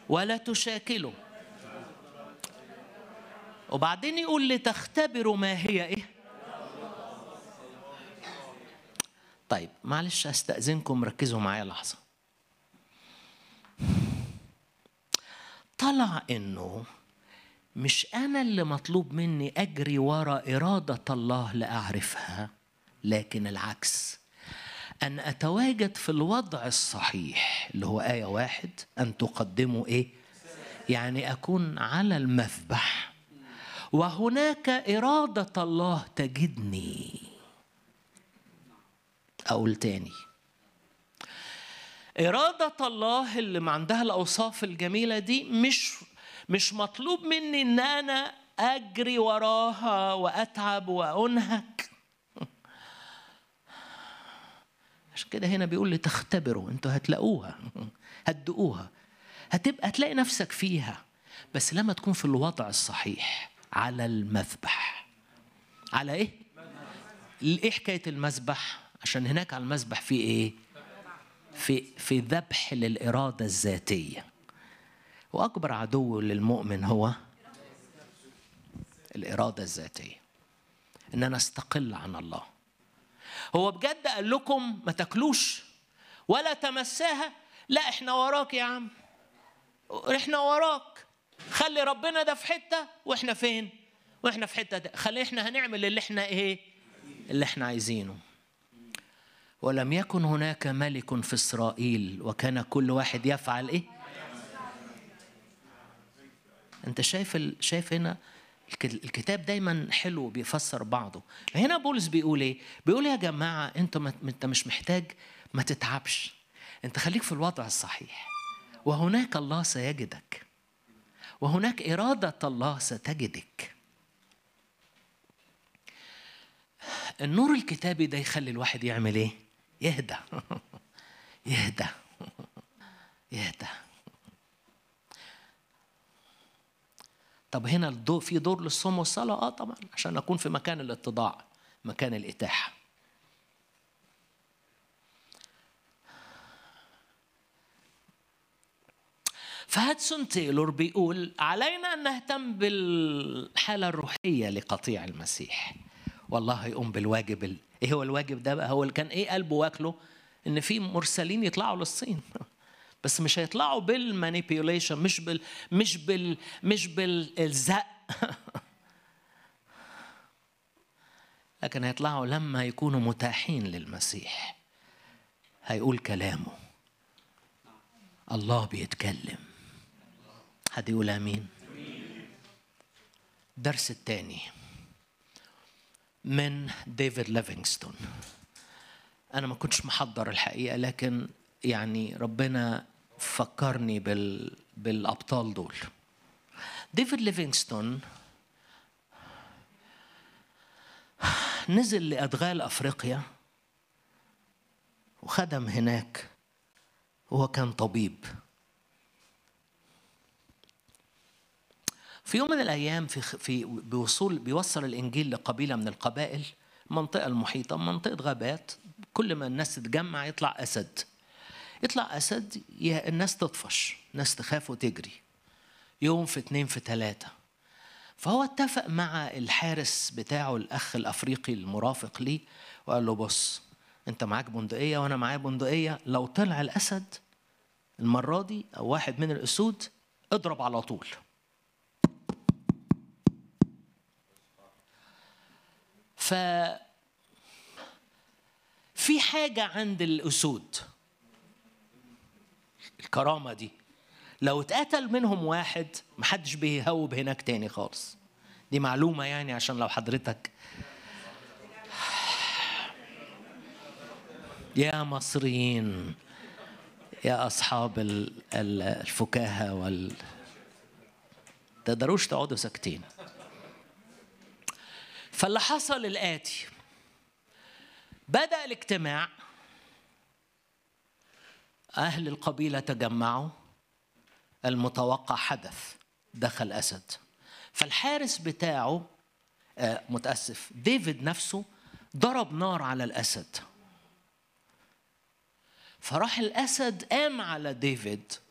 ولا تشاكلوا وبعدين يقول لتختبروا ما هي ايه طيب معلش استاذنكم ركزوا معايا لحظه طلع انه مش انا اللي مطلوب مني اجري ورا اراده الله لاعرفها لكن العكس ان اتواجد في الوضع الصحيح اللي هو ايه واحد ان تقدموا ايه يعني اكون على المذبح وهناك اراده الله تجدني اقول تاني إرادة الله اللي ما عندها الأوصاف الجميلة دي مش مش مطلوب مني إن أنا أجري وراها وأتعب وأنهك عشان كده هنا بيقول لي تختبروا انتوا هتلاقوها هتدقوها هتبقى هتلاقي نفسك فيها بس لما تكون في الوضع الصحيح على المذبح على ايه؟ ايه حكايه المذبح؟ عشان هناك على المذبح في ايه؟ في في ذبح للاراده الذاتيه واكبر عدو للمؤمن هو الاراده الذاتيه ان انا استقل عن الله هو بجد قال لكم ما تاكلوش ولا تمساها لا احنا وراك يا عم احنا وراك خلي ربنا ده في حته واحنا فين واحنا في حته ده. خلي احنا هنعمل اللي احنا ايه اللي احنا عايزينه ولم يكن هناك ملك في اسرائيل وكان كل واحد يفعل ايه انت شايف ال... شايف هنا الكتاب دايما حلو بيفسر بعضه هنا بولس بيقول ايه بيقول يا جماعه انت ما... انت مش محتاج ما تتعبش انت خليك في الوضع الصحيح وهناك الله سيجدك وهناك اراده الله ستجدك النور الكتابي ده يخلي الواحد يعمل ايه يهدى يهدى يهدى طب هنا الدور في دور للصوم والصلاة؟ اه طبعا عشان أكون في مكان الاتضاع مكان الإتاحة فهاتسون تايلور بيقول علينا أن نهتم بالحالة الروحية لقطيع المسيح والله يقوم بالواجب ال... ايه هو الواجب ده بقى هو اللي كان ايه قلبه واكله ان في مرسلين يطلعوا للصين بس مش هيطلعوا بالمانيبيوليشن مش بال مش بال مش بالزق لكن هيطلعوا لما يكونوا متاحين للمسيح هيقول كلامه الله بيتكلم حد يقول امين الدرس الثاني من ديفيد ليفينغستون انا ما كنتش محضر الحقيقه لكن يعني ربنا فكرني بال بالابطال دول ديفيد ليفينغستون نزل لادغال افريقيا وخدم هناك وهو كان طبيب في يوم من الايام في في بوصول بيوصل الانجيل لقبيله من القبائل المنطقه المحيطه منطقه غابات كل ما الناس تتجمع يطلع اسد يطلع اسد الناس تطفش الناس تخاف وتجري يوم في اتنين في تلاتة فهو اتفق مع الحارس بتاعه الاخ الافريقي المرافق ليه وقال له بص انت معاك بندقيه وانا معايا بندقيه لو طلع الاسد المره دي او واحد من الاسود اضرب على طول ف في حاجة عند الأسود الكرامة دي لو اتقتل منهم واحد محدش بيهوب هناك تاني خالص دي معلومة يعني عشان لو حضرتك يا مصريين يا أصحاب الفكاهة وال تقدروش تقعدوا ساكتين فاللي حصل الآتي بدأ الاجتماع أهل القبيلة تجمعوا المتوقع حدث دخل أسد فالحارس بتاعه آه متأسف ديفيد نفسه ضرب نار على الأسد فراح الأسد قام على ديفيد